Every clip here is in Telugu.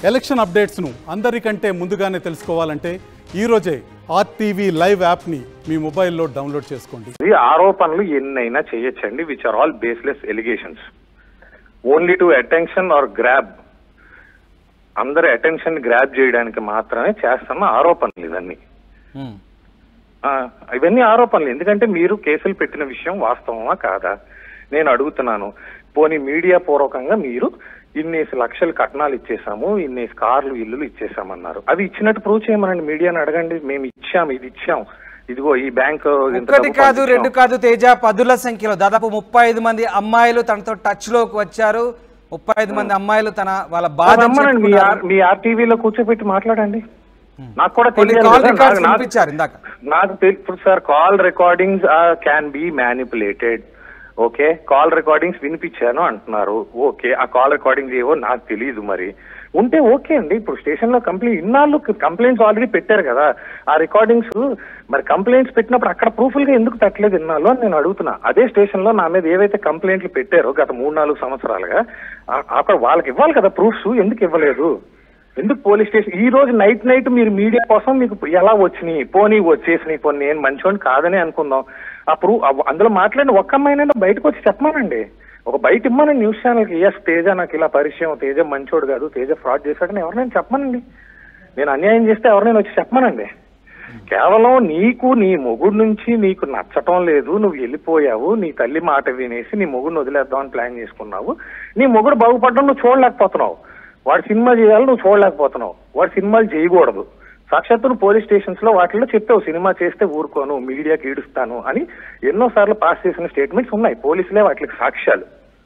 ఎలక్షన్ అప్డేట్స్ను అందరికంటే ముందుగానే తెలుసుకోవాలంటే ఈరోజే ఆర్టీవీ లైవ్ యాప్ని మీ మొబైల్లో డౌన్లోడ్ చేసుకోండి ఇది ఆరోపణలు ఎన్నైనా చేయొచ్చండి which are all baseless allegations only to attention or grab అందరి అటెన్షన్ గ్రాబ్ చేయడానికి మాత్రమే చేస్తున్న ఆరోపణలు ఇవన్నీ హ్మ్. ఆ, ఇవన్నీ ఆరోపణలు ఎందుకంటే మీరు కేసులు పెట్టిన విషయం వాస్తవమా కాదా నేను అడుగుతున్నాను పోనీ మీడియా పూర్వకంగా మీరు ఇన్నేసి లక్షలు కట్నాలు ఇచ్చేసాము ఇన్నేసి కార్లు ఇల్లులు ఇచ్చేసామన్నారు అవి ఇచ్చినట్టు ప్రూవ్ చేయమనండి మీడియాని అడగండి మేము ఇచ్చాం ఇది ఇచ్చాం ఇదిగో ఈ బ్యాంక్ ఒక్కటి కాదు రెండు కాదు తేజ పదుల సంఖ్యలో దాదాపు ముప్పై ఐదు మంది అమ్మాయిలు తనతో టచ్ లోకి వచ్చారు ముప్పై ఐదు మంది అమ్మాయిలు తన వాళ్ళ బాధ రమ్మనండి మీ ఆర్- మీ ఆర్టీవీలో కూర్చోబెట్టి మాట్లాడండి నాకు కూడా కొన్ని తెలియాలి కాల్ కదా, రికార్డ్స్ నాకు- నాకు- వినిపించారు ఇందాక నాకు తెలుసు sir call recordings can be manipulated okay call recordings వినిపించాను అంటున్నారు ఓకే ఆ కాల్ రికార్డింగ్స్ ఏవో నాకు తెలియదు మరి ఉంటే ఓకే అండి ఇప్పుడు స్టేషన్ లో కంప్లైంట్ ఇన్నాళ్ళు కంప్లైంట్స్ ఆల్రెడీ పెట్టారు కదా ఆ రికార్డింగ్స్ మరి కంప్లైంట్స్ పెట్టినప్పుడు అక్కడ ప్రూఫ్లు గా ఎందుకు పెట్టలేదు ఇన్నాళ్ళు అని నేను అడుగుతున్నా అదే స్టేషన్ లో నా మీద ఏవైతే కంప్లైంట్లు పెట్టారో గత మూడు నాలుగు సంవత్సరాలుగా ఆ- అక్కడ వాళ్ళకి ఇవ్వాలి కదా ప్రూఫ్స్ ఎందుకు ఇవ్వలేదు ఎందుకు పోలీస్ స్టేషన్ ఈ రోజు నైట్ నైట్ మీరు మీడియా కోసం మీకు ఎలా వచ్చినాయి పోనీ వచ్చేసినాయి పోనీ నేను మంచివాడిని కాదని అనుకుందాం అప్పుడు అవ్- అందులో మాట్లాడిన ఒక్క అమ్మాయినైనా బయటకు వచ్చి చెప్పమానండి ఒక బయట ఇమ్మని న్యూస్ ఛానల్కి ఎస్ తేజ నాకు ఇలా పరిచయం తేజ మంచోడు కాదు తేజ ఫ్రాడ్ చేశాడని ఎవరినైనా చెప్పమనండి నేను అన్యాయం చేస్తే ఎవరినైనా వచ్చి చెప్పమనండి కేవలం నీకు నీ మొగుడు నుంచి నీకు నచ్చటం లేదు నువ్వు వెళ్ళిపోయావు నీ తల్లి మాట వినేసి నీ మొగుడిని వదిలేద్దామని ప్లాన్ చేసుకున్నావు నీ మొగుడు బాగుపడడం నువ్వు చూడలేకపోతున్నావు వాడు సినిమా చేయాలి నువ్వు చూడలేకపోతున్నావు వాడు సినిమాలు చేయకూడదు సాక్షాత్తు నువ్వు పోలీస్ స్టేషన్స్ లో వాటిలో చెప్పావు సినిమా చేస్తే ఊరుకోను మీడియాకి ఈడుస్తాను అని ఎన్నో సార్లు పాస్ చేసిన స్టేట్మెంట్స్ ఉన్నాయి పోలీసులే వాటికి సాక్ష్యాలు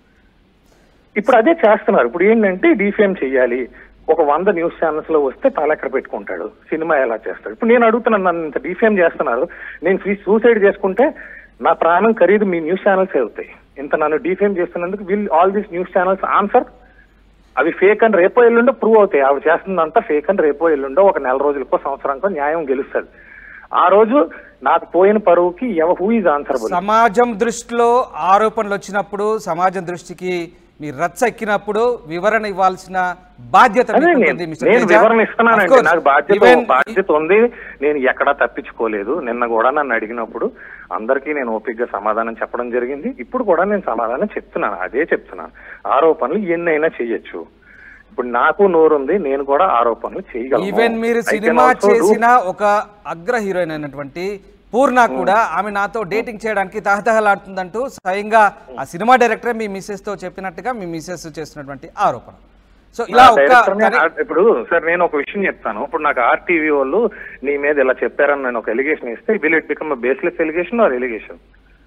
ఇప్పుడు అదే చేస్తున్నారు ఇప్పుడు ఏంటంటే డిఫేమ్ చేయాలి ఒక వంద న్యూస్ ఛానల్స్ లో వస్తే తల ఎక్కడ పెట్టుకుంటాడు సినిమా ఎలా చేస్తాడు ఇప్పుడు నేను అడుగుతున్నాను నన్ను ఇంత డిఫేమ్ చేస్తున్నారు నేను సూసైడ్ చేసుకుంటే నా ప్రాణం ఖరీదు మీ న్యూస్ ఛానల్స్ అవుతాయి ఇంత నన్ను డిఫేమ్ చేస్తున్నందుకు will all these news channels answer అవి ఫేక్ అని రేపో ఎల్లుండో ప్రూవ్ అవుతాయి అవి చేస్తుందంతా ఫేక్ అని రేపో ఎల్లుండో ఒక నెల రోజులకో సంవత్సరానికో న్యాయం గెలుస్తుంది ఆ రోజు నాకు పోయిన పరువుకి ఎవ హూ ఈజ్ ఆన్సరబుల్ సమాజం దృష్టిలో ఆరోపణలు వచ్చినప్పుడు సమాజం దృష్టికి మీరు రచ్చ ఎక్కినప్పుడు వివరణ ఇవ్వాల్సిన బాధ్యత అదే మీకు నేను ఉంటుంది, మిస్టర్ నేను తేజ. వివరణ Of ఇస్తున్నానండి course, నాకు బాధ్యత even- బాధ్యత ఉంది నేను ఎక్కడా తప్పించుకోలేదు నిన్న కూడా నన్ను అడిగినప్పుడు అందరికీ నేను ఓపికగా సమాధానం చెప్పడం జరిగింది ఇప్పుడు కూడా నేను సమాధానం చెప్తున్నాను అదే చెప్తున్నాను ఆరోపణలు ఎన్నైనా చేయొచ్చు ఇప్పుడు నాకు నోరుంది నేను కూడా ఆరోపణలు చేయగలను ఈవెన్ మీరు I can cinema also do- చేసిన ఒక అగ్ర హీరోయిన్ అయినటువంటి పూర్ణ కూడా ఆమె నాతో డేటింగ్ చేయడానికి తహతహలాడుతుందంటూ స్వయంగా ఆ సినిమా డైరెక్టర్ మీ మిస్సెస్ తో చెప్పినట్టుగా మీ మిస్సెస్ చేస్తున్నటువంటి ఆరోపణ సో ఇలా నా ఒక డైరెక్టర్ ని కానీ- ఆ- ఇప్పుడు సార్ నేను ఒక విషయం చెప్తాను ఇప్పుడు నాకు ఆర్టీవీ వాళ్ళు నీ మీద ఇలా చెప్పారని నేను ఒక ఎలిగేషన్ ఇస్తే will it become baseless allegation or allegation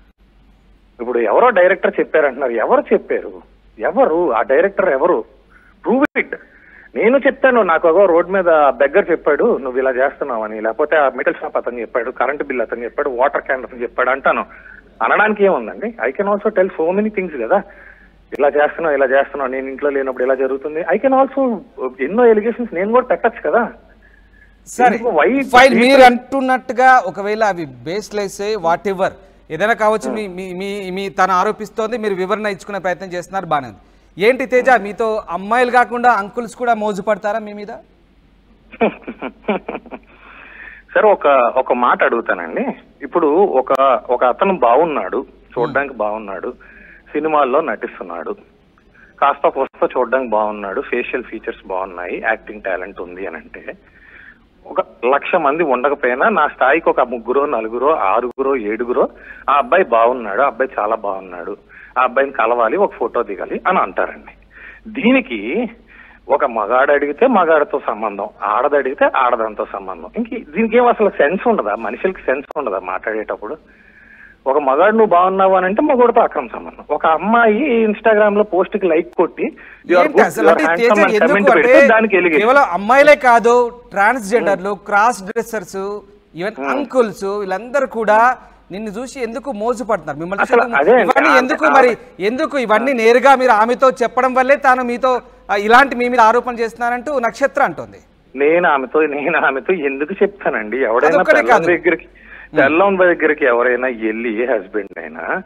ఇప్పుడు ఎవరో డైరెక్టర్ చెప్పారంటున్నారు ఎవరు చెప్పారు ఎవరు ఆ డైరెక్టర్ ఎవరు ప్రూవ్ ఇట్ నేను చెప్తాను నాకు ఒక రోడ్ మీద బెగ్గర్ చెప్పాడు నువ్వు ఇలా చేస్తున్నావని లేకపోతే ఆ మెటల్ షాప్ అతను చెప్పాడు కరెంట్ బిల్ అతను చెప్పాడు వాటర్ క్యాన్ అతను చెప్పాడు అంటాను అనడానికి ఏముందండి I can also tell so many things కదా ఇలా చేస్తున్నావు ఇలా చేస్తున్నావు నేను ఇంట్లో లేనప్పుడు ఇలా జరుగుతుంది ఐ కెన్ ఆల్సో ఎన్నో ఎలిగేషన్స్ నేను కూడా పెట్టచ్చు కదా సరే ఎందుకు why- ఫైన్ మీరు అంటున్నట్టుగా ఒకవేళ అవి బేస్లెస్ వాట్ ఎవర్ ఏదైనా కావచ్చు మీ మీ మీ మీ తను ఆరోపిస్తోంది మీరు వివరణ ఇచ్చుకునే ప్రయత్నం చేస్తున్నారు బాగానే ఉంది ఏంటి తేజ మీతో అమ్మాయిలు కాకుండా అంకుల్స్ కూడా మోజు పడతారా మీ మీద సరే ఒక ఒక మాట అడుగుతానండి ఇప్పుడు ఒక ఒక అతను బాగున్నాడు చూడడానికి బాగున్నాడు సినిమాల్లో నటిస్తున్నాడు కాస్త కోస్త చూడడానికి బాగున్నాడు ఫేషియల్ ఫీచర్స్ బాగున్నాయి యాక్టింగ్ టాలెంట్ ఉంది అని అంటే ఒక లక్ష మంది ఉండకపోయినా నా స్థాయికి ఒక ముగ్గురో నలుగురో ఆరుగురో ఏడుగురో ఆ అబ్బాయి బాగున్నాడు ఆ అబ్బాయి చాలా బాగున్నాడు ఆ అబ్బాయిని కలవాలి ఒక ఫోటో దిగాలి అని అంటారండి దీనికి ఒక మగాడు అడిగితే మగాడితో సంబంధం ఆడది అడిగితే ఆడదాంతో సంబంధం ఇంక దీనికి ఏం అసలు సెన్స్ ఉండదా మనుషులకి సెన్స్ ఉండదా మాట్లాడేటప్పుడు ఒక మగాడు నువ్వు బాగున్నావు అని అంటే మగోడితో అక్రమ సంబంధం ఒక అమ్మాయి ఇన్స్టాగ్రామ్ లో పోస్ట్ కి లైక్ కొట్టి "You are ఏంటి good, అసలు you are అంటే handsome" తేజ అని ఎందుకు comment అంటే పెడితే దానికి ఎలిగేషన్ కేవలం అమ్మాయిలే కాదు ట్రాన్స్జెండర్లు క్రాస్ డ్రెస్సర్స్ ఈవెన్ అంకుల్స్ వీళ్ళందరూ కూడా నిన్ను చూసి ఎందుకు మోజు పడుతున్నారు మిమ్మల్ని చూసి అసలు ఎందుకు- అదే అండి, ఇవన్నీ ఆ- ఎందుకు ఆ- మరి ఎందుకు ఇవన్నీ నేరుగా మీరు ఆమెతో చెప్పడం వల్లే తాను మీతో ఆ, ఇలాంటి మీ మీద ఆరోపణ చేస్తున్నారంటూ నక్షత్ర అంటుంది నేను ఆమెతో నేను ఆమెతో ఎందుకు చెప్తానండి ఎవడైనా అదొక్కటే పెళ్ళం కాదు. దగ్గరికి పెళ్ళం దగ్గరికి ఎవరైనా వెళ్ళి హస్బెండ్ అయినా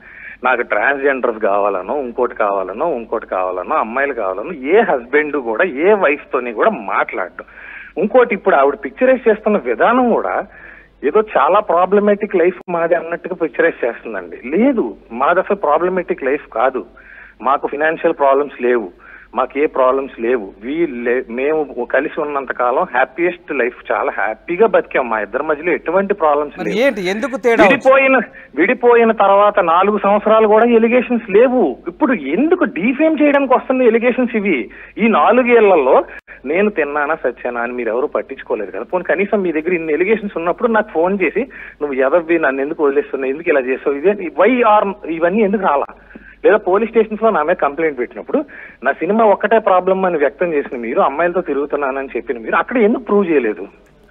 నాకు ట్రాన్స్జెండర్స్ కావాలనో ఇంకోటి కావాలనో ఇంకోటి కావాలనో అమ్మాయిలు కావాలనో ఏ హస్బెండ్ కూడా ఏ వైఫ్ తోని కూడా మాట్లాడడం ఇంకోటి ఇప్పుడు ఆవిడ పిక్చరైజ్ చేస్తున్న విధానం కూడా ఏదో చాలా ప్రాబ్లమేటిక్ లైఫ్ మాది అన్నట్టుగా పిక్చరైజ్ చేస్తుందండి లేదు మాది అసలు ప్రాబ్లమేటిక్ లైఫ్ కాదు మాకు ఫినాన్షియల్ ప్రాబ్లమ్స్ లేవు మాకు ఏ ప్రాబ్లమ్స్ లేవు వీ మేము కలిసి ఉన్నంత కాలం హ్యాపీయెస్ట్ లైఫ్ చాలా హ్యాపీగా బతికాం మా ఇద్దరి మధ్యలో ఎటువంటి ప్రాబ్లమ్స్ మరి లేవు ఏంటి ఎందుకు తేడా వచ్చింది? విడిపోయిన విడిపోయిన తర్వాత నాలుగు సంవత్సరాలు కూడా ఎలిగేషన్స్ లేవు ఇప్పుడు ఎందుకు డీఫేమ్ చేయడానికి వస్తున్న ఎలిగేషన్స్ ఇవి ఈ నాలుగేళ్లలో నేను తిన్నానా సచ్చానా అని మీరు ఎవరు పట్టించుకోలేదు కదా పోనీ కనీసం మీ దగ్గర ఇన్ని ఎలిగేషన్స్ ఉన్నప్పుడు నాకు ఫోన్ చేసి నువ్వు ఎదవ్వి నన్ను ఎందుకు వదిలేస్తున్నావు ఎందుకు ఇలా చేస్తావు ఇదే వై ఆర్ ఇవన్నీ ఎందుకు రాలా లేదా పోలీస్ స్టేషన్స్ లో నా మీద కంప్లైంట్ పెట్టినప్పుడు నా సినిమా ఒక్కటే ప్రాబ్లం అని వ్యక్తం చేసిన మీరు అమ్మాయిలతో తిరుగుతున్నానని చెప్పిన మీరు అక్కడ ఎందుకు ప్రూవ్ చేయలేదు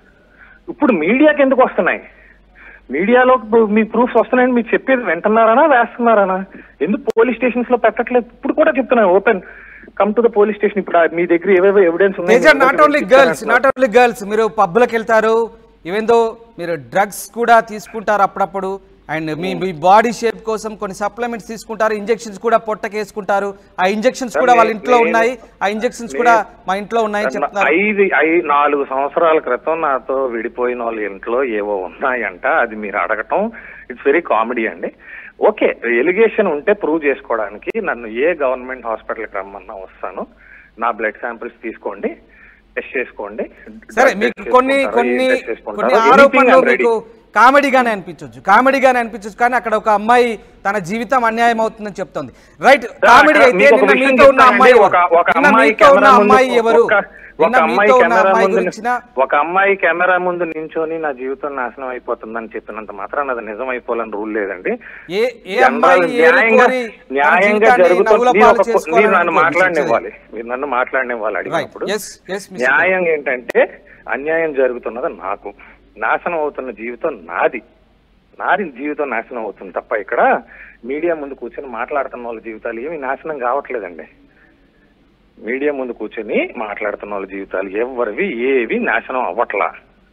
ఇప్పుడు మీడియాకి ఎందుకు వస్తున్నాయి మీడియాలో ఇప్పుడు మీ ప్రూఫ్స్ వస్తున్నాయని మీరు చెప్పేది వింటున్నారనా వేస్తున్నారనా ఎందుకు పోలీస్ స్టేషన్స్ లో పెట్టట్లేదు ఇప్పుడు కూడా చెప్తున్నాను open come to the police station ఇప్పుడు ఆ మీ దగ్గర ఏవేవో evidence Teja not only girls not only girls మీరు పబ్లకు వెళ్తారు ఈవెందో మీరు డ్రగ్స్ కూడా తీసుకుంటారు అప్పుడప్పుడు అండ్ మీ మీ బాడీ షేప్ కోసం కొన్ని సప్లిమెంట్స్ తీసుకుంటారు ఇంజెక్షన్స్ కూడా పొట్టకి వేసుకుంటారు ఆ ఇంజెక్షన్స్ కూడా వాళ్ళ ఇంట్లో నేను- ఉన్నాయి ఆ ఇంజెక్షన్స్ కూడా మా ఇంట్లో ఉన్నాయని చెప్తున్నారు ఐదు ఐ నాలుగు సంవత్సరాల క్రితం నాతో విడిపోయిన వాళ్ళ ఇంట్లో ఏవో ఉన్నాయంట అది మీరు అడగటం ఇట్స్ వెరీ కామెడీ అండి ఓకే ఎలిగేషన్ ఉంటే ప్రూవ్ చేసుకోవడానికి నన్ను ఏ గవర్నమెంట్ హాస్పిటల్కి రమ్మన్నా వస్తాను నా బ్లడ్ శాంపిల్స్ తీసుకోండి టెస్ట్ చేసుకోండి సరే Blood మీకు test కొన్ని చేసుకుంటారా, కొన్ని ఏం test చేసుకుంటారా, కొన్ని anything ఆరోపణలు I'm ready. మీకు కామెడీగానే అనిపించవచ్చు కామెడీగానే అనిపించవచ్చు కానీ అక్కడ ఒక అమ్మాయి తన జీవితం అన్యాయం అవుతుందని చెప్తోంది రైట్ కామెడీ అక్కడ అయితే మీకు ఒక నిన్న విషయం మీతో ఉన్న చెప్తానండి. అమ్మాయి ఎవరు? ఒక- ఒక నిన్న అమ్మాయి మీతో ఉన్న కెమెరా ముందు అమ్మాయి ఎవరు ఒక- ఒక నిన్న అమ్మాయి మీతో ఉన్న కెమెరా అమ్మాయి ముందు గురించిన ఒక అమ్మాయి కెమెరా ముందు నించొని నా జీవితం నాశనం అయిపోతుందని చెప్పినంత మాత్రం అది నిజం అయిపోవాలని రూల్ లేదండి ఏ ఏ జనరల్ అమ్మాయి ఏరి న్యాయంగా కోరి తన న్యాయంగా జీవితాన్ని జరుగుతుంది నవ్వుల మీరు పాలు ఒక- చేసుకోవాలని మీరు నన్ను అనుకోవచ్చు. మాట్లాడనివ్వాలి మీరు నన్ను మాట్లాడనివ్వాలి అడిగినప్పుడు Yes, yes, Mr. న్యాయం ఏంటంటే అన్యాయం జరుగుతున్నది నాకు నాశనం అవుతున్న జీవితం నాది నాది జీవితం నాశనం అవుతుంది తప్ప ఇక్కడ మీడియా ముందు కూర్చొని మాట్లాడుతున్న వాళ్ళ జీవితాలు ఏమి నాశనం కావట్లేదండి మీడియా ముందు కూర్చొని మాట్లాడుతున్న వాళ్ళ జీవితాలు ఎవరివి ఏవి నాశనం అవ్వట్లా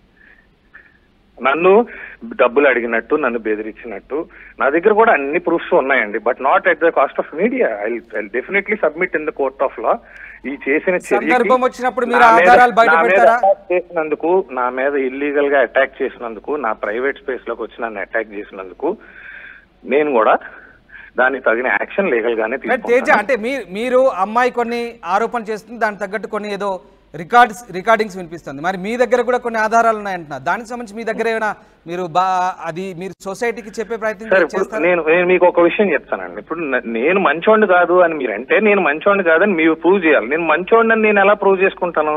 నన్ను డబ్బులు అడిగినట్టు నన్ను బెదిరించినట్టు నా దగ్గర కూడా అన్ని ప్రూఫ్స్ ఉన్నాయండి but not at the cost of media I definitely submit in the court of law ఈ చేసిన చర్యకి సందర్భం వచ్చినప్పుడు మీరు నా మీద- ఆధారాలు బయట నా మీద పెడతారా? attack చేసినందుకు నా మీద ఇల్లీగల్ గా అటాక్ చేసినందుకు నా ప్రైవేట్ స్పేస్ లోకి వచ్చి నన్ను అటాక్ చేసినందుకు నేను కూడా దానికి తగిన యాక్షన్ లీగల్ గానే రైట్ తేజ తీసుకుంటాను అంటే మీ మీరు అమ్మాయి కొన్ని ఆరోపణ చేస్తుంది దానికి తగ్గట్టు కొన్ని ఏదో రికార్డ్స్ రికార్డింగ్స్ వినిపిస్తుంది మరి మీ దగ్గర కూడా కొన్ని ఆధారాలు ఉన్నాయంటున్నారు దానికి సంబంధించి మీ దగ్గర ఏమైనా మీరు బా అది మీరు సొసైటీకి చెప్పే ప్రయత్నం సార్ ఇప్పుడు చేస్తారు నేను నేను మీకు ఒక విషయం చెప్తానండి ఇప్పుడు న- నేను మంచోండి కాదు అని మీరు అంటే నేను మంచోండి కాదని మీరు ప్రూవ్ చేయాలి నేను మంచోండి అని నేను ఎలా ప్రూవ్ చేసుకుంటాను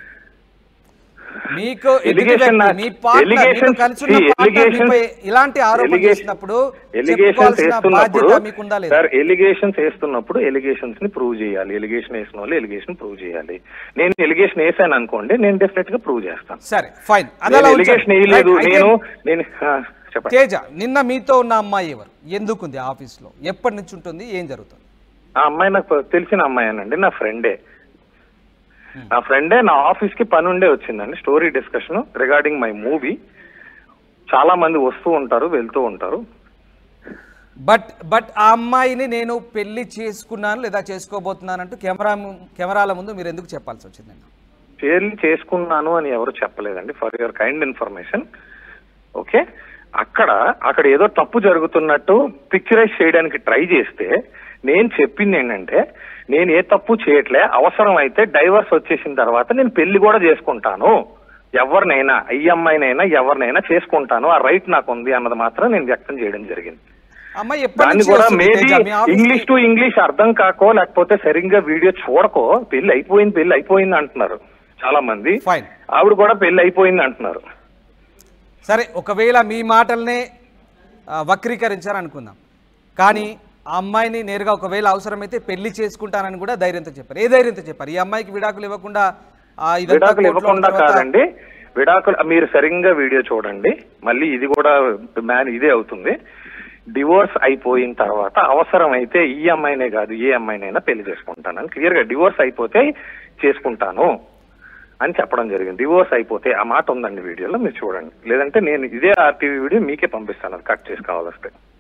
మీకు ఎదుటి Allegation వ్యక్తి, నా- మీ partner, allegations- మీతో కలిసి ఉన్న see, partner allegations- మీపై ఇలాంటి ఆరోపణ Allegation- చేసినప్పుడు ఎలిగేషన్స్ చెప్పుకోవాల్సిన వేస్తున్నప్పుడు బాధ్యత మీకుందా లేదా సార్ ఎలిగేషన్స్ వేస్తున్నప్పుడు ఎలిగేషన్స్ ని ప్రూవ్ చేయాలి ఎలిగేషన్ వేసిన వాళ్ళు ఎలిగేషన్ ప్రూవ్ చేయాలి నేను ఎలిగేషన్ వేసాను అనుకోండి నేను డెఫినెట్ గా ప్రూవ్ చేస్తాను సరే ఫైన్ నేను అదలా ఎలిగేషన్ వేయలేదు నేను నేను ఆ, చెప్పండి తేజ నిన్న మీతో ఉన్న అమ్మాయి ఎవరు ఎందుకుంది ఆఫీస్ లో ఎప్పటి నుంచి ఉంటుంది ఏం జరుగుతుంది ఆ అమ్మాయి నాకు తెలిసిన అమ్మాయేనండి నా ఫ్రెండే నా ఫ్రెండే నా ఆఫీస్ కి పని ఉండే వచ్చిందండి story discussion regarding my movie చాలా మంది వస్తూ ఉంటారు వెళ్తూ ఉంటారు బట్ బట్ ఆ అమ్మాయిని నేను పెళ్లి చేసుకున్నాను లేదా చేసుకోబోతున్నాను అంటూ కెమెరా ము- కెమెరాల ముందు మీరు ఎందుకు చెప్పాల్సి వచ్చింది నిన్న? పేర్లు చేసుకున్నాను అని ఎవరు చెప్పలేదండి for your kind information okay అక్కడ అక్కడ ఏదో తప్పు జరుగుతున్నట్టు పిక్చరైజ్ చేయడానికి ట్రై చేస్తే నేను చెప్పింది ఏంటంటే నేను ఏ తప్పు చేయట్లే అవసరం అయితే డైవర్స్ వచ్చేసిన తర్వాత నేను పెళ్లి కూడా చేసుకుంటాను ఎవరినైనా ఈ అమ్మాయినైనా ఎవరినైనా చేసుకుంటాను ఆ రైట్ నాకు ఉంది అన్నది మాత్రం నేను వ్యక్తం చేయడం జరిగింది అమ్మాయి ఎప్పటి దాన్ని నుంచి కూడా వస్తుంది మేబీ తేజ? మీ ఆఫీస్కి- ఇంగ్లీష్ టు ఇంగ్లీష్ అర్థం కాకో లేకపోతే సరిగ్గా వీడియో చూడకో పెళ్లి అయిపోయింది పెళ్లి అయిపోయింది అంటున్నారు చాలా మంది Fine. ఆవిడ కూడా పెళ్లి అయిపోయింది అంటున్నారు సరే ఒకవేళ మీ మాటల్నే ఆ, వక్రీకరించారనుకుందాం కానీ ఆ అమ్మాయిని నేరుగా ఒకవేళ అవసరమైతే పెళ్లి చేసుకుంటానని కూడా ధైర్యంతో చెప్పారు ఏ ధైర్యంతో చెప్పారు ఈ అమ్మాయికి విడాకులు ఇవ్వకుండా ఆ, ఇదంతా విడాకులు కోర్టులో ఉన్న ఇవ్వకుండా తర్వాత- కాదండి విడాకులు మీరు సరిగ్గా వీడియో చూడండి మళ్ళీ ఇది కూడా మ్యాన్ ఇదే అవుతుంది డివోర్స్ అయిపోయిన తర్వాత అవసరమైతే ఈ అమ్మాయినే కాదు ఏ అమ్మాయినైనా పెళ్లి చేసుకుంటానని క్లియర్ గా డివోర్స్ అయిపోతే చేసుకుంటాను అని చెప్పడం జరిగింది డివోర్స్ అయిపోతే ఆ మాట ఉందండి వీడియోలో మీరు చూడండి లేదంటే నేను ఇదే ఆర్టీవీ వీడియో మీకే పంపిస్తాను అది కట్ చేసి కావాల్స్తే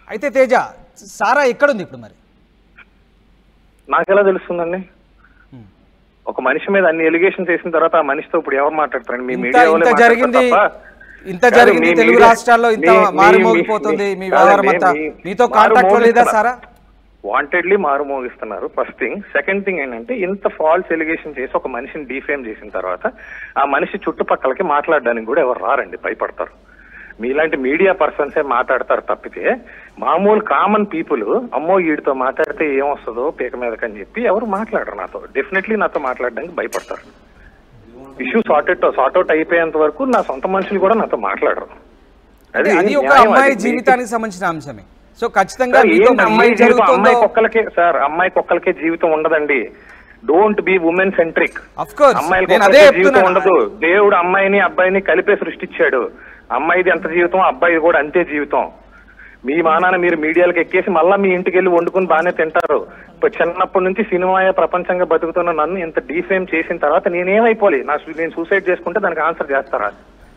అయితే తేజ సారా ఎక్కడుంది ఇప్పుడు మరి నాకెలా తెలుస్తుందండి ఒక మనిషి మీద అన్ని ఎలిగేషన్ చేసిన తర్వాత ఆ మనిషితో ఇప్పుడు ఎవరు మాట్లాడతారండి మీ ఇంత మీడియా ఇంత జరిగింది ఇంత కాదు, జరిగింది మీ తెలుగు మీడియా- రాష్ట్రాల్లో ఇంత మీ- మీ- మారుమోగిపోతుంది మీ మీ- వ్యవహారం అంతా కాదండి, మీ- మీతో కాంటాక్ట్ లో లేదా సారా వాంటెడ్లీ మారు మోగిస్తున్నారు ఫస్ట్ థింగ్ సెకండ్ థింగ్ ఏంటంటే ఇంత ఫాల్స్ ఎలిగేషన్ చేసి ఒక మనిషిని డిఫేమ్ చేసిన తర్వాత ఆ మనిషి చుట్టుపక్కలకి మాట్లాడడానికి కూడా ఎవరు రారండి భయపడతారు మీలాంటి మీడియా పర్సన్సే మాట్లాడతారు తప్పితే మామూలు కామన్ పీపుల్ అమ్మో వీడితో మాట్లాడితే ఏమొస్తుందో పీక మీదకని చెప్పి ఎవరు మాట్లాడరు నాతో డెఫినెట్లీ నాతో మాట్లాడడానికి భయపడతారు ఇష్యూ సార్టెడ్ సార్ట్అవుట్ అయిపోయేంత వరకు నా సొంత మనుషులు కూడా నాతో మాట్లాడరు అది అది ఒక న్యాయం, అమ్మాయి అది జీవితానికి సంబంధించిన అంశమే సో ఖచ్చితంగా సార్, మీతో ఏంటి మరి అమ్మాయి ఏం జీవితం జరుగుతుందో అమ్మాయి కుక్కలకే సార్ అమ్మాయి కుక్కలకే జీవితం ఉండదండి don't be women centric of course అమ్మాయిలకు నేను అదే ఒక్కరికే జీవితం చెప్తున్నాను ఉండదు దేవుడు అమ్మాయిని అబ్బాయిని కలిపే సృష్టించాడు అమ్మాయిది ఎంత జీవితం అబ్బాయిది కూడా అంతే జీవితం మీ మానాన మీరు మీడియాలకు ఎక్కేసి మళ్ళా మీ ఇంటికి వెళ్ళి వండుకుని బాగానే తింటారు ఇప్పుడు చిన్నప్పటి నుంచి సినిమాయే ప్రపంచంగా బతుకుతున్న నన్ను ఇంత డీఫేమ్ చేసిన తర్వాత నేనేమైపోలే నా సు- నేను సూసైడ్ చేసుకుంటే దానికి ఆన్సర్ చేస్తారా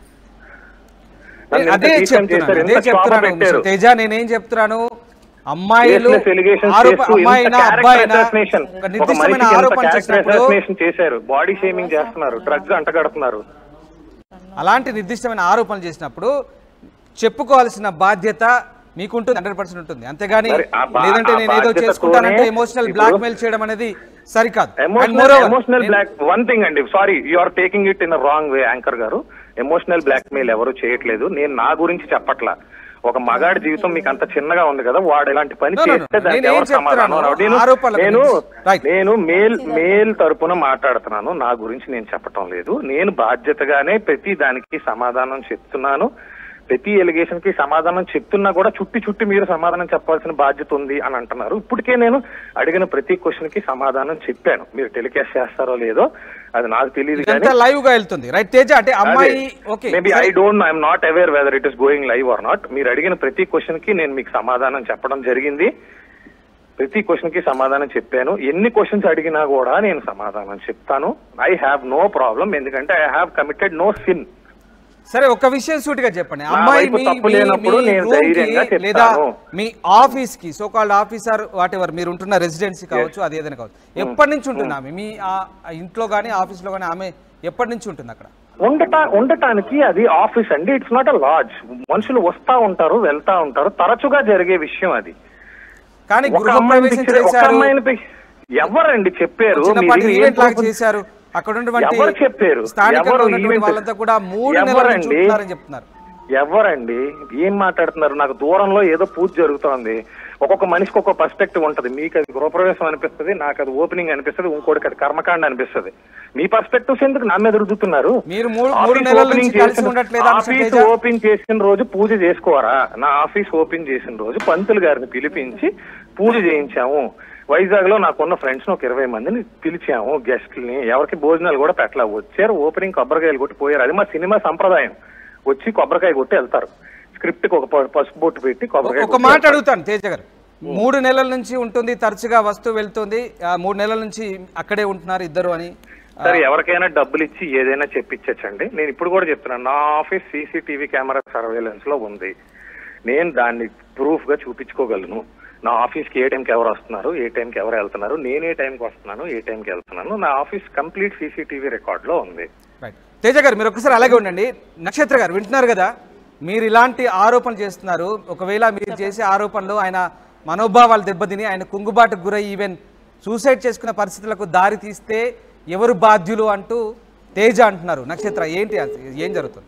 నన్ను నేను ఇంత అదే defame చెప్తున్నాను చేశారు, అదే ఇంత క్షోభ చెప్తున్నాను పెట్టారు. మిస్టర్ తేజ నేనేం చెప్తున్నాను అమ్మాయిలు Baseless allegations ఆరోప చేస్తూ ఇంత అమ్మాయినా character అబ్బాయినా assassination. ఒక ఒక నిర్దిష్టమైన మనిషికి ఇంత ఆరోపణ character చేసినప్పుడు assassination చేశారు బాడీ షేమింగ్ చేస్తున్నారు డ్రగ్స్ అంటగడుతున్నారు అలాంటి నిర్దిష్టమైన ఆరోపణలు చేసినప్పుడు చెప్పుకోవాల్సిన బాధ్యత మీకుంటుంది హండ్రెడ్ పర్సెంట్ ఉంటుంది అంతేగాని మరి ఆ బా- లేదంటే ఆ నేను ఏదో బాధ్యతతోనే చేసుకుంటానంటే ఎమోషనల్ ఇప్పుడు- బ్లాక్ మెయిల్ చేయడం అనేది సరికాదు And ఎమోషనల్ moreover, ఎమోషనల్ నేను- బ్లాక్ వన్ థింగ్ అండి sorry you are taking it in wrong way anchor గారు ఎమోషనల్ బ్లాక్ మెయిల్ ఎవరు చేయట్లేదు నేను నా గురించి చెప్పట్లా ఒక మగాడి జీవితం మీకు అంత చిన్నగా ఉంది కదా వాడు ఇలాంటి పని No, no, no. చేస్తే దానికి నేను ఏం ఎవరు సమాధానం చెప్తున్నాను? రావు. నేను ఆరోపణల నేను గురించి. Right. నేను మేల్ మేల్ తరపున మాట్లాడుతున్నాను నా గురించి నేను చెప్పటం లేదు నేను బాధ్యతగానే ప్రతి దానికి సమాధానం చెప్తున్నాను ప్రతి ఎలిగేషన్ కి సమాధానం చెప్తున్నా కూడా చుట్టి చుట్టి మీరు సమాధానం చెప్పాల్సిన బాధ్యత ఉంది అని అంటున్నారు ఇప్పటికే నేను అడిగిన ప్రతి క్వశ్చన్ కి సమాధానం చెప్పాను మీరు టెలికాస్ట్ చేస్తారో లేదో అది నాకు తెలియదు కానీ ఇదంతా లైవ్ గా వెళ్తుంది రైట్ తేజ అంటే అమ్మాయి okay maybe I don't I'm not aware whether it is going live or not మీరు అడిగిన ప్రతి క్వశ్చన్ కి నేను మీకు సమాధానం చెప్పడం జరిగింది ప్రతి క్వశ్చన్ కి సమాధానం చెప్పాను ఎన్ని క్వశ్చన్స్ అడిగినా కూడా నేను సమాధానం చెప్తాను ఐ హ్యావ్ నో ప్రాబ్లం ఎందుకంటే I have committed no sin సరే ఒక విషయం సూటిగా చెప్పండి నా అమ్మాయి వైపు మీ తప్పు మీ- లేనప్పుడు మీ నేను room కి ధైర్యంగా చెప్తాను. లేదా మీ ఆఫీస్ కి so called officer whatever మీరు ఉంటున్న రెసిడెన్సీ కావచ్చు అది ఏదైనా కావచ్చు ఎప్పటి నుంచి ఉంటుంది ఆమె మీ ఆ- ఆ ఇంట్లో కానీ ఆఫీస్ లో కానీ ఆమె ఎప్పటి నుంచి ఉంటుంది అక్కడ ఉండటా ఉండటానికి అది ఆఫీస్ అండి ఇట్స్ నాట్ అ లాడ్జ్ మనుషులు వస్తా ఉంటారు వెళ్తా ఉంటారు తరచుగా జరిగే విషయం అది కానీ ఒక గృహ అమ్మాయిని ప్రవేశం పిచ్చి- ఒక చేశారు అమ్మాయిని పిచ్చి- ఎవరండి చెప్పారు చిన్నపాటి మీరు ఏం ఈవెంట్ లాగా ప్రూఫ్- చేశారు అక్కడ ఉన్నటువంటి ఎవరు చెప్పారు? స్థానికంగా ఎవరు ఉన్నటువంటి ఈవెంట్- వాళ్ళంతా కూడా మూడు నెలల నుంచి ఎవరండి? ఉంటున్నారని చెప్తున్నారు ఎవరండి ఏం మాట్లాడుతున్నారు నాకు దూరంలో ఏదో పూజ జరుగుతోంది ఒక్కొక్క మనిషికి ఒక్కొక్క పర్స్పెక్టివ్ ఉంటది మీకు అది గృహప్రవేశం అనిపిస్తుంది నాకు అది ఓపెనింగ్ అనిపిస్తుంది ఇంకోటికి అది కర్మకాండ అనిపిస్తుంది మీ పర్స్పెక్టివ్స్ ఎందుకు నా మీద రుద్దుతున్నారు మీరు మూడు- మూడు ఆఫీస్ నెలల ఓపెనింగ్ నుంచి కలిసి చేసిన- ఉండట్లేదా మిస్టర్ ఆఫీస్ తేజ? ఓపెన్ చేసిన రోజు పూజ చేసుకోరా నా ఆఫీస్ ఓపెన్ చేసిన రోజు పంతులు గారిని పిలిపించి పూజ చేయించాము వైజాగ్ లో నాకున్న ఫ్రెండ్స్ ఒక ఇరవై మందిని పిలిచాము గెస్ట్లని ఎవరికి భోజనాలు కూడా పెట్టలా వచ్చారు ఓపెనింగ్ కొబ్బరికాయలు కొట్టి పోయారు అది మా సినిమా సంప్రదాయం వచ్చి కొబ్బరికాయ కొట్టి వెళ్తారు స్క్రిప్ట్ కి ఒక ప- పసుపు బొట్టు పెట్టి కొబ్బరికాయ ఒక కొట్టి మాట వెళ్తారు. అడుగుతాను తేజ గారు మూడు నెలల నుంచి ఉంటుంది తరచుగా వస్తూ వెళ్తుంది ఆ మూడు నెలల నుంచి అక్కడే ఉంటున్నారు ఇద్దరు అని సరే ఎవరికైనా డబ్బులు ఇచ్చి ఏదైనా చెప్పించచ్చండి నేను ఇప్పుడు కూడా చెప్తున్నాను నా ఆఫీస్ సీసీటీవీ కెమెరా సర్వేలెన్స్ లో ఉంది నేను దాన్ని ప్రూఫ్ గా చూపించుకోగలను నా ఆఫీస్ కి ఏ టైంకి ఎవరు వస్తున్నారు ఏ టైంకి ఎవరు వెళ్తున్నారు నేను ఏ టైంకి వస్తున్నాను ఏ టైంకి వెళ్తున్నాను నా ఆఫీస్ కంప్లీట్ సీసీటీవీ రికార్డ్ లో ఉంది రైట్ తేజ గారు మీరు ఒక్కసారి అలాగే ఉండండి నక్షత్ర గారు వింటున్నారు కదా మీరు ఇలాంటి ఆరోపణలు చేస్తున్నారు ఒకవేళ మీరు చేసే ఆరోపణలు ఆయన మనోభావాలు దెబ్బతిని ఆయన కుంగుబాటుకు గురై ఈవెన్ సూసైడ్ చేసుకునే పరిస్థితులకు దారి తీస్తే ఎవరు బాధ్యులు అంటూ తేజ అంటున్నారు నక్షత్ర ఏంటి అది? ఏం జరుగుతుంది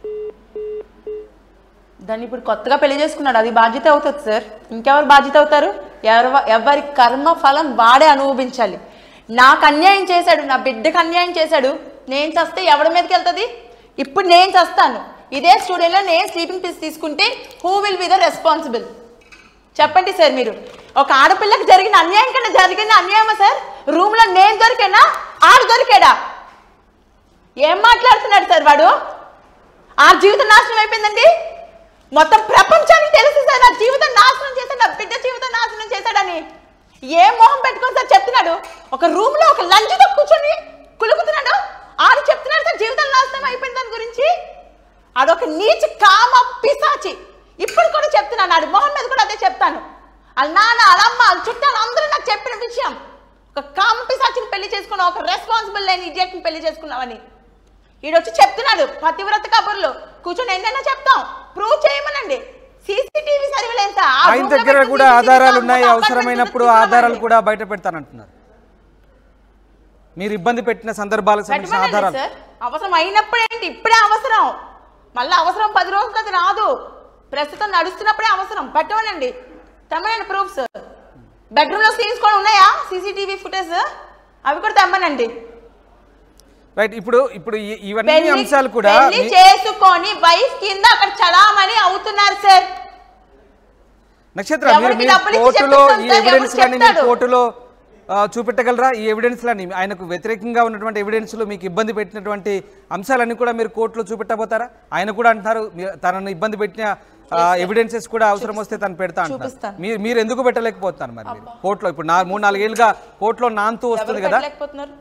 దాన్ని ఇప్పుడు కొత్తగా పెళ్లి చేసుకున్నాడు అది బాధ్యత అవుతుంది సార్ ఇంకెవరు బాధ్యత అవుతారు ఎవరు ఎవరి కర్మ ఫలం వాడే అనుభవించాలి నాకు అన్యాయం చేశాడు నా బిడ్డకు అన్యాయం చేశాడు నేను చస్తే ఎవరి మీదకి వెళ్తుంది ఇప్పుడు నేను చస్తాను ఇదే స్టూడియోలో నేను స్లీపింగ్ పీస్ తీసుకుంటే who will be the responsible చెప్పండి సార్ మీరు ఒక ఆడపిల్లకి జరిగిన అన్యాయం కన్నా జరిగిన అన్యాయమా సార్ రూమ్లో నేను దొరికానా ఆడు దొరికాడా ఏం మాట్లాడుతున్నాడు సార్ వాడు ఆ జీవితం నాశనం అయిపోయిందండి మొత్తం ప్రపంచానికి తెలుసు సార్ నా జీవితం నాశనం చేశాడు నా బిడ్డ జీవితం నాశనం చేశాడని ఏ మొహం పెట్టుకొని సార్ చెప్తున్నాడు ఒక రూమ్ లో ఒక లంచ్తో కూర్చొని కులుకుతున్నాడు ఆడు చెప్తున్నాడు సార్ జీవితం నాశనం అయిపోయింది దాని గురించి ఆడొక నీచ కామ పిశాచి ఇప్పుడు కూడా చెప్తున్నాను ఆడి మొహం మీద కూడా అదే చెప్తాను వాళ్ళ నాన్న వాళ్ళ అమ్మ వాళ్ళ చుట్టాలు అందరూ నాకు చెప్పిన విషయం ఒక కాంపి సాక్షిని పెళ్లి చేసుకున్నావు ఒక రెస్పాన్సిబుల్ లేని ఇడియట్ని పెళ్లి చేసుకున్నావని ఈడొచ్చి చెప్తున్నాడు పతివ్రత కబుర్లు కూర్చొని ఎన్నైనా చెప్తాం ప్రూవ్ చేయమనండి సీసీటీవీ సర్వేలెన్స్ ఆయన దగ్గర కూడా ఆధారాలు ఉన్నాయి అవసరమైనప్పుడు ఆధారాలు కూడా బయట పెడతానంటున్నారు మీరు ఇబ్బంది పెట్టిన సందర్భాలకు సంబంధించిన పెట్టమనండి ఆధారాలు సార్ అవసరం అయినప్పుడు ఏంటి ఇప్పుడే అవసరం మళ్ళీ అవసరం పది రోజులు అది రాదు ప్రస్తుతం నడుస్తున్నప్పుడే అవసరం పెట్టమనండి తెమ్మనండి ప్రూఫ్స్ బెడ్రూమ్ లో సీన్స్ కూడా ఉన్నాయా సీసీటీవీ ఫుటేజ్ అవి కూడా తెమ్మనండి రైట్ ఇప్పుడు ఇప్పుడు ఈ- ఇవన్నీ పెళ్లి అంశాలు కూడా పెళ్లి మీ- చేసుకొని వైఫ్ కింద అక్కడ చలామణి అవుతున్నారు సార్ నక్షత్ర మీరు ఎవరికి మీరు డబ్బులు ఇచ్చి కోర్టులో ఈ చెప్పిస్తాను సార్, ఎవిడెన్స్ ఎవరు లని మీరు చెప్తాడు? కోర్టులో ఆ, చూపెట్టగలరా ఈ ఎవిడెన్స్ లని ఆయనకు వ్యతిరేకంగా ఉన్నటువంటి ఎవిడెన్స్లు మీకు ఇబ్బంది పెట్టినటువంటి అంశాలన్నీ కూడా మీరు కోర్టులో చూపెట్టబోతారా ఆయన కూడా అంటున్నారు మీ- తనను ఇబ్బంది పెట్టిన ఎవిడెన్సెస్ కూడా అవసరం వస్తే తను పెడతా అంటున్నారు చూపిస్తాను. మీరు మీరు ఎందుకు పెట్టలేకపోతున్నారు మరి మీరు కోర్టులో ఇప్పుడు నా మూడు నాలుగేళ్ళుగా కోర్టులో నాంతూ వస్తుంది ఎవరు కదా పెట్టలేకపోతున్నారు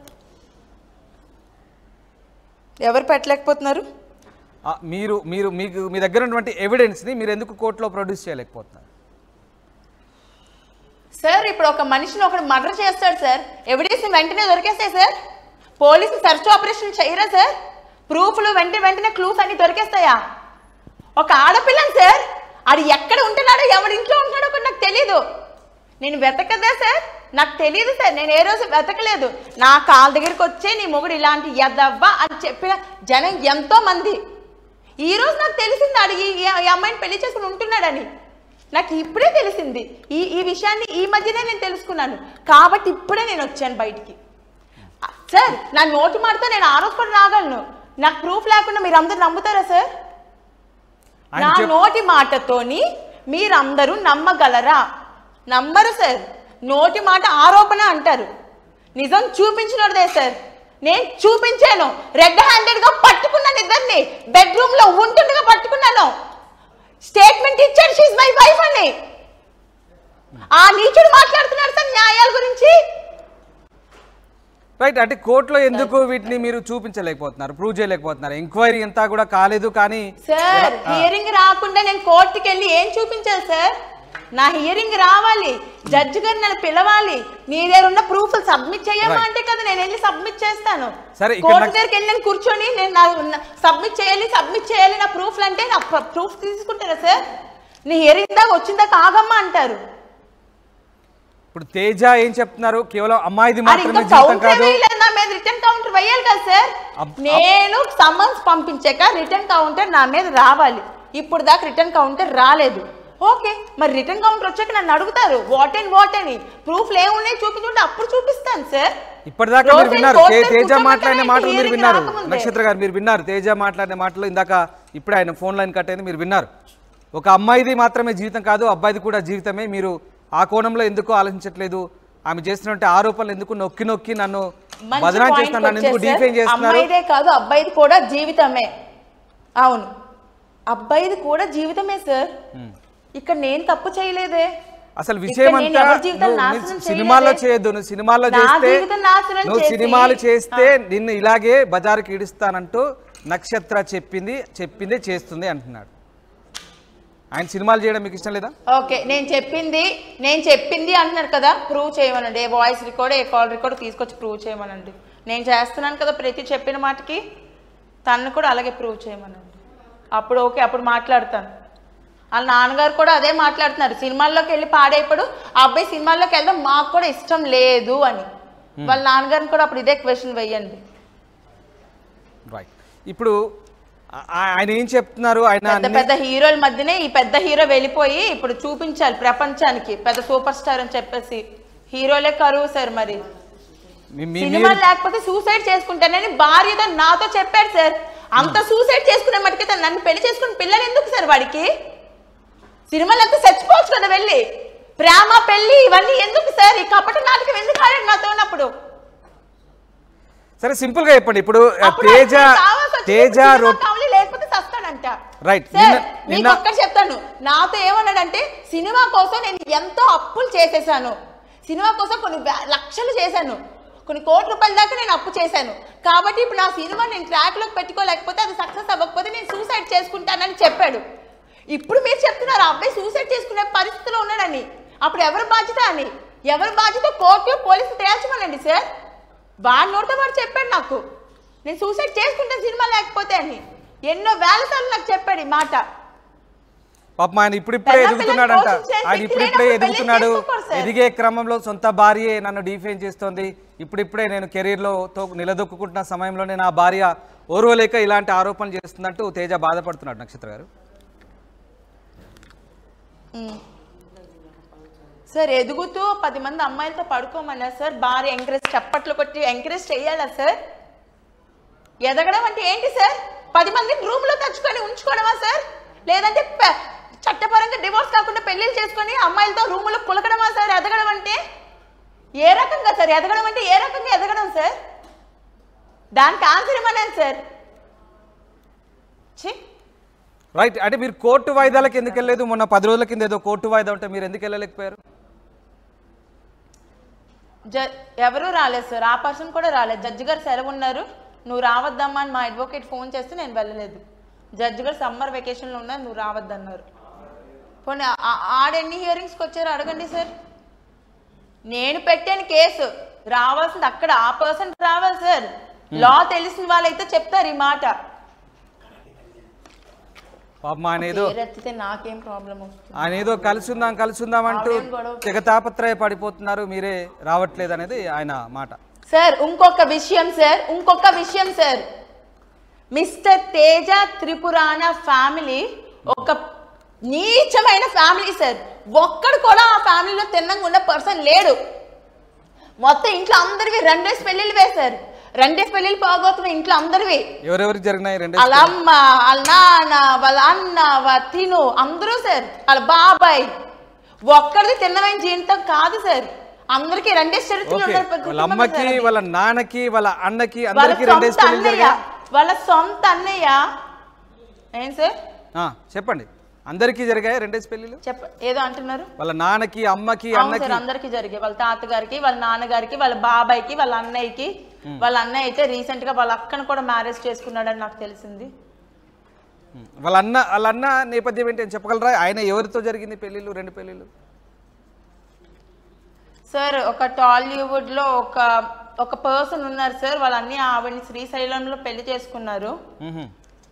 ఎవరు పెట్టలేకపోతున్నారు ఆ, మీరు మీరు మీకు మీ దగ్గర ఉన్నటువంటి ఎవిడెన్స్ ని మీరు ఎందుకు కోర్టులో ప్రొడ్యూస్ చేయలేకపోతున్నారు సార్ ఇప్పుడు ఒక మనిషిని ఒకడు మర్డర్ చేస్తాడు సార్ ఎవిడెన్స్ వెంటనే దొరికేస్తాయి సార్ పోలీసు సెర్చ్ ఆపరేషన్ చేయరా సార్ ప్రూఫ్లు వెంట వెంటనే క్లూస్ అన్ని దొరికేస్తాయా ఒక ఆడపిల్లని సార్ అది ఎక్కడ ఉంటున్నాడో ఎవరి ఇంట్లో ఉంటున్నాడో కూడా నాకు తెలీదు నేను వెతకదా సార్ నాకు తెలియదు సార్ నేను ఏ రోజు వెతకలేదు నా కాళ్ళ దగ్గరికి వచ్చే నీ మొగుడు ఇలాంటి ఎదవ్వా అని చెప్పిన జనం ఎంతో మంది ఈ రోజు నాకు తెలిసింది అడిగి ఈ ఈ అమ్మాయిని పెళ్లి చేసుకుని ఉంటున్నాడని నాకు ఇప్పుడే తెలిసింది ఈ ఈ విషయాన్ని ఈ మధ్యనే నేను తెలుసుకున్నాను కాబట్టి ఇప్పుడే నేను వచ్చాను బయటికి సార్ నా నోటి మాటతో నేను ఆ రోజు కూడా రాగలను నాకు ప్రూఫ్ లేకుండా మీరు అందరు నమ్ముతారా సార్ ఆయన నా చెప్- నోటి మాటతోని మీరందరూ నమ్మగలరా నమ్మరు సార్ నోటి మాట ఆరోపణ అంటారు నిజం చూపించినదే సార్ నేను చూపించాను రెడ్ హ్యాండెడ్ గా పట్టుకున్నాను ఇద్దరిని బెడ్రూమ్ లో ఉంటుండగా పట్టుకున్నాను స్టేట్మెంట్ ఇచ్చాడు షీజ్ మై వైఫ్ అని ఆ నీచుడు మాట్లాడుతున్నాడు సార్ న్యాయాల గురించి రైట్ అంటే కోర్టులో ఎందుకు వీటిని మీరు చూపించలేకపోతున్నారు ప్రూవ్ చేయలేకపోతున్నారు ఎంక్వైరీ అంతా కూడా కాలేదు కానీ సార్ హియరింగ్ రాకుండా నేను కోర్టుకి వెళ్ళి ఏం చూపించాలి సార్ నా హియరింగ్ రావాలి జడ్జి గారు నన్ను పిలవాలి నీ దగ్గర ఉన్న ప్రూఫ్ సబ్మిట్ చేయమా Right. అంటే కదా నేను వెళ్ళి సబ్మిట్ చేస్తాను సరే, ఇక్కడ కోర్టు నాకు- దగ్గరికి వెళ్ళి నేను కూర్చొని నేను సబ్మిట్ చేయాలి సబ్మిట్ చేయాలి నా ప్రూఫ్లు అంటే నా ప్రూఫ్ తీసుకుంటారా సార్ నీ హియరింగ్ దాకా వచ్చిందాకా ఆగమ్మా అంటారు ఇప్పుడు తేజ ఏం చెప్తున్నారు కేవలం అమ్మాయిది అది మాత్రమే ఇంకా జీవితం కౌంటర్ కాదు వేయలేదు నా మీద రిటర్న్ కౌంటర్ వేయాలి కదా సార్ అబ్- నేను సమన్స్ పంపించాక రిటర్న్ కౌంటర్ నా మీద రావాలి ఇప్పుడు దాకా రిటర్న్ కౌంటర్ రాలేదు ఓకే మరి రిటర్న్ కౌంటర్ వచ్చాక నన్ను అడుగుతారు వాట్ అండ్ వాట్ అని ప్రూఫ్లు ఏమున్నాయి చూపించుంటే అప్పుడు చూపిస్తాను సార్ ఇప్పటిదాకా రోజు మీరు విన్నారు కోర్టులో తే- తేజ కూర్చోబెట్టారా మాట్లాడిన ఏంటి మాటలు మీరు hearing విన్నారు రాకముందే? నక్షత్ర గారు మీరు విన్నారు తేజ మాట్లాడిన మాటలు ఇందాక ఇప్పుడే ఆయన ఫోన్ లైన్ కట్ అయింది మీరు విన్నారు ఒక అమ్మాయిది మాత్రమే జీవితం కాదు అబ్బాయిది కూడా జీవితమే మీరు ఆ కోణంలో ఎందుకు ఆలోచించట్లేదు ఆమె చేస్తున్నటువంటి ఆరోపణలు ఎందుకు నొక్కి నొక్కి నన్ను మంచి బదనాం point చేస్తున్నారు నన్ను ఎందుకు వచ్చేసి డిఫైన్ చేస్తున్నారు అమ్మాయిదే కాదు అబ్బాయిది కూడా జీవితమే అవును అబ్బాయిది కూడా జీవితమే సార్ ఇక్కడ నేను తప్పు చేయలేదే అసలు ఇక్కడ విషయం నేను అంతా ఎవరి జీవితం నువ్వు నాశనం నీ సినిమాల్లో చేయలేదే. చేయొద్దు నువ్వు సినిమాల్లో నా చేస్తే జీవితం నాశనం నువ్వు చేసి- సినిమాలు చేస్తే నిన్ను ఇలాగే బజారుకి ఇడుస్తానంటూ నక్షత్ర చెప్పింది చెప్పిందే చేస్తుంది అంటున్నాడు ఆయన సినిమాలు చేయడం మీకు ఇష్టం లేదా ఓకే నేను చెప్పింది నేను చెప్పింది అంటున్నారు కదా ప్రూవ్ చేయమనండి ఏ వాయిస్ రికార్డ్ ఏ కాల్ రికార్డ్ తీసుకొచ్చి ప్రూవ్ చేయమనండి నేను చేస్తున్నాను కదా ప్రతి చెప్పిన మాటకి తను కూడా అలాగే ప్రూవ్ చేయమనండి అప్పుడు ఓకే అప్పుడు మాట్లాడతాను వాళ్ళ నాన్నగారు కూడా అదే మాట్లాడుతున్నారు సినిమాల్లోకి వెళ్ళి పాడేప్పుడు ఆ అబ్బాయి సినిమాల్లోకి వెళ్దాం మాకు కూడా ఇష్టం లేదు అని వాళ్ళ నాన్నగారిని కూడా అప్పుడు ఇదే క్వశ్చన్ వెయ్యండి రైట్ ఇప్పుడు ఆ- ఆయన ఏం చెప్తున్నారు ఆయన పెద్ద అన్ని- పెద్ద హీరోల మధ్యనే ఈ పెద్ద హీరో వెళ్ళిపోయి ఇప్పుడు చూపించాలి ప్రపంచానికి పెద్ద సూపర్ స్టార్ అని చెప్పేసి హీరోలే కరువు సార్ మరి మీ- మీ- సినిమా మీరు లేకపోతే సూసైడ్ చేసుకుంటానని భార్యతో నాతో చెప్పాడు సార్ అంత సూసైడ్ చేసుకునే మటుకైతే నన్ను పెళ్లి చేసుకుని పిల్లలు ఎందుకు సార్ వాడికి సినిమాలు అంతా చచ్చిపోవచ్చు కదా వెళ్ళి ప్రేమ పెళ్లి ఇవన్నీ ఎందుకు సార్ ఈ కపట నాటకం ఎందుకు ఆడాడు నాతో ఉన్నప్పుడు సరే సింపుల్ గా చెప్పండి ఇప్పుడు ఆ, అప్పుడు తేజ ఆయనకి కావాల్సి వచ్చినప్పుడు తేజ సినిమా రొ కావాలి లేకపోతే చస్తాడంట Right. సార్ నిన్న- నీకు నిన్న- ఒక్కటి చెప్తాను నాతో ఏమన్నాడంటే సినిమా కోసం నేను ఎంతో అప్పులు చేసేసాను సినిమా కోసం కొన్ని వే- లక్షలు చేశాను కొన్ని కోట్ల రూపాయల దాకా నేను అప్పు చేశాను కాబట్టి ఇప్పుడు నా సినిమా నేను ట్రాక్ లో పెట్టుకోలేకపోతే అది సక్సెస్ అవ్వకపోతే నేను సూసైడ్ చేసుకుంటానని చెప్పాడు ఇప్పుడు మీరు చెప్తున్నారు ఆ అబ్బాయి సూసైడ్ చేసుకునే పరిస్థితిలో ఉన్నాడని అప్పుడు ఎవరు బాధ్యత అని ఎవరు బాధ్యత కోర్టు పోలీసు తేల్చమనండి సార్ వాడి నోటితో వాడు చెప్పాడు నాకు నేను సూసైడ్ చేసుకుంటే సినిమా లేకపోతే అని ఎన్నో వేల సార్లు నాకు చెప్పాడు ఈ మాట పాపం ఆయన ఇప్పుడిప్పుడే పెద్ద ఎదుగుతున్నాడంట పిల్లలు పోషించే ఆయన శక్తి ఇప్పుడిప్పుడే లేనప్పుడు పెళ్లి ఎదుగుతున్నాడు చేసుకోకూడదు సార్. ఎదిగే క్రమంలో సొంత భార్యే నన్ను డిఫైన్ చేస్తోంది ఇప్పుడిప్పుడే నేను కెరీర్లో తో నిలదొక్కుంటున్న సమయంలోనే నా భార్య ఓర్వలేక ఇలాంటి ఆరోపణలు చేస్తుందంటూ తేజ బాధపడుతున్నాడు నక్షత్ర గారు సార్ ఎదుగుతూ పది మంది అమ్మాయిలతో పడుకోమన్నా సార్ భార్య ఎంకరేజ్ చప్పట్లు కొట్టి ఎంకరేజ్ చేయాలా సార్ ఎదగడం అంటే ఏంటి సార్ పది మందిని రూమ్ లో తెచ్చుకొని ఉంచుకోవడమా సార్ లేదంటే పె- చట్టపరంగా డివోర్స్ కాకుండా పెళ్లిళ్ళు చేసుకొని అమ్మాయిలతో రూములో కులకడమా సార్ ఎదగడం అంటే ఏ రకంగా సార్ ఎదగడం అంటే ఏ రకంగా ఎదగడం సార్ దానికి ఆన్సర్ ఇవ్వలేదు సార్ ఛీ రైట్ అంటే మీరు కోర్టు వాయిదాలకు ఎందుకు వెళ్ళలేదు మొన్న పది రోజుల కింద ఏదో కోర్టు వాయిదా ఉంటే మీరు ఎందుకు వెళ్ళలేకపోయారు జ ఎవరు రాలేదు సార్ ఆ పర్సన్ కూడా రాలేదు జడ్జి గారు సెలవు ఉన్నారు నువ్వు రావద్దమ్మా అని మా అడ్వకేట్ ఫోన్ చేస్తే నేను వెళ్ళలేదు జడ్జి గారు సమ్మర్ వెకేషన్లో ఉన్నారు నువ్వు రావద్దన్నారు పోనీ ఆ- ఆడెన్ని హియరింగ్స్కి వచ్చారో అడగండి సార్ నేను పెట్టాను కేసు రావాల్సింది అక్కడ ఆ పర్సన్ రావాలి సార్ లా తెలిసిన వాళ్ళైతే చెప్తారు ఈ మాట పాపం ఆయన ఏదో పేరెత్తితే నాకేం ప్రాబ్లం వస్తుంది ఆయన ఏదో కలిసి ఉందాం కలిసి ఉందాం అంటూ ఆవిడేం గొడవ తెగ తాపత్రయ పడిపోతున్నారు మీరే రావట్లేదు అనేది ఆయన మాట సార్ ఇంకొక విషయం సార్ ఇంకొక విషయం sir mister Teja Tripurana family ఒక నీచమైన ఫ్యామిలీ సార్ ఒక్కడు కూడా ఆ ఫ్యామిలీలో తిన్నంగా ఉన్న పర్సన్ లేడు మొత్తం ఇంట్లో అందరివి రెండేసి పెళ్ళిళ్ళు వేశారు రెండేసి పెళ్ళిళ్ళు పోగొట్టుకున్న ఇంట్లో అందరివి ఎవరెవరికి జరిగినాయి రెండు వాళ్ళ అమ్మ వాళ్ళ నాన్న వాళ్ళ అన్న వాళ్ళ తిను అందరూ సార్ వాళ్ళ బాబాయ్ ఒక్కడిది తిన్నమైన జీవితం కాదు సార్ అందరికి రెండేసి చరిత్రలు ఓకే ఉన్నారు ప్రతి వాళ్ళ కుటుంబంలో అమ్మకి సార్ అది. వాళ్ళ నాన్నకి వాళ్ళ అన్నకి వాళ్ళ అందరికి రెండేసి సొంత పెళ్లి అన్నయ్య జరిగాయి వాళ్ళ సొంత అన్నయ్య ఏం సార్ ఆ, చెప్పండి అందరికీ జరిగాయి రెండేసి పెళ్లిలు చెప్ప ఏదో అంటున్నారు వాళ్ళ నాన్నకి అమ్మకి అవును అన్నకి సార్ అందరికి జరిగాయి వాళ్ళ తాతగారికి వాళ్ళ నాన్నగారికి వాళ్ళ బాబాయ్కి వాళ్ళ అన్నయ్యకి వాళ్ళ అన్నయ్య అయితే రీసెంట్ గా వాళ్ళ అక్కను కూడా మ్యారేజ్ చేసుకున్నాడని నాకు తెలిసింది ఉం. వాళ్ళ అన్న వాళ్ళ అన్న నేపథ్యం ఏంటి అని చెప్పగలరా ఆయన ఎవరితో జరిగింది పెళ్లిళ్ళు రెండు పెళ్లిళ్ళు సార్ ఒక టాలీవుడ్ లో ఒక ఒక పర్సన్ ఉన్నారు సార్ వాళ్ళ అన్ని ఆవిడని శ్రీశైలంలో పెళ్లి చేసుకున్నారు మ్హూ.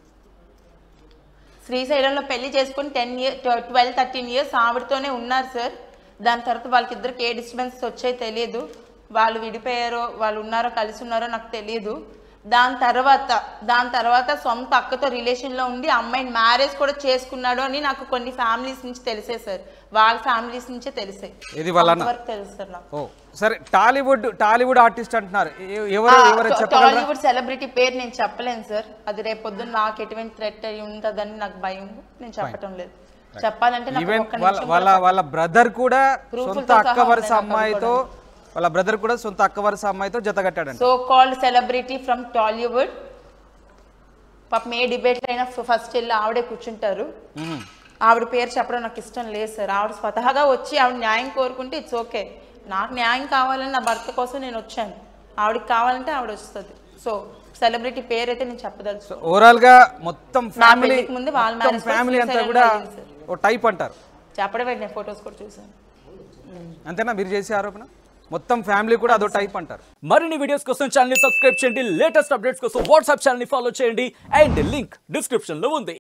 శ్రీశైలంలో పెళ్లి చేసుకుని ten year twelve thirteen years ఆవిడతోనే ఉన్నారు సార్ దాని తర్వాత వాళ్ళకి ఇద్దరికి ఏ డిస్టర్బెన్సెస్ వచ్చాయో తెలియదు వాళ్ళు విడిపోయారో వాళ్ళు ఉన్నారో కలిసి ఉన్నారో నాకు తెలియదు దాని తర్వాత దాని తర్వాత సొంత అక్కతో రిలేషన్లో ఉండి అమ్మాయిని మ్యారేజ్ కూడా చేసుకున్నాడు అని నాకు కొన్ని ఫ్యామిలీస్ నుంచి తెలిసే సార్ వాళ్ళ ఫ్యామిలీస్ నుంచే తెలిసే ఇది వాళ్ళ అన్న? అంతవరకు తెలుసు సార్ నాకు ఓ సరే టాలీవుడ్ టాలీవుడ్ ఆర్టిస్ట్ అంటున్నారు ఎ- ఎవరు ఎవరు ఆ, చెప్పగలరా టాలీవుడ్ సెలబ్రిటీ పేరు నేను చెప్పలేను సార్ అది రేపు పొద్దున్న నాకు ఎటువంటి థ్రెట్ అయి ఉంటుందని నాకు భయం నేను చెప్పటం లేదు చెప్పాలంటే నాకు ఈవెన్ ఒక్క వాళ్ళ నిమిషం వాళ్ళ కూడా వాళ్ళ బ్రదర్ కూడా Proof సొంత లతో అక్క సహా వరుస ఉన్నాయి నాకు అమ్మాయితో వాళ్ళ బ్రదర్ కూడా సొంత అక్క వరుస అమ్మాయితో జత కట్టాడంట so called celebrity from Tollywood పాపం ఏ డిబేట్ అయినా ఫస్ట్ వెళ్ళి ఆవిడే కూర్చుంటారు మ్హూ. ఆవిడ పేరు చెప్పడం నాకు ఇష్టం లేదు సార్ ఆవిడ స్వతహాగా వచ్చి ఆవిడ న్యాయం కోరుకుంటే ఇట్స్ ఓకే నాకు న్యాయం కావాలని నా భర్త కోసం నేను వచ్చాను ఆవిడకి కావాలంటే ఆవిడ వస్తుంది సో సెలబ్రిటీ పేరు అయితే నేను చెప్పదలుచు ఓవరాల్ గా మొత్తం ఫ్యామిలీ పెళ్ళికి ముందు వాళ్ళ మొత్తం marriage కూడా ఫ్యామిలీ అంతా శ్రీశైలంలో కూడా అయింది సార్. ఓ టైప్ అంటారు చెప్పడమే నేను ఫొటోస్ కూడా చూసాను అంతేనా మీరు చేసే ఆరోపణ మొత్తం ఫ్యామిలీ కూడా అదో టైప్ అంటారు మరిన్ని వీడియోస్ కోసం ఛానల్ ని సబ్స్క్రైబ్ చేయండి లేటెస్ట్ అప్డేట్స్ కోసం వాట్సాప్ ఛానల్ ని ఫాలో చేయండి అండ్ లింక్ డిస్క్రిప్షన్ లో ఉంది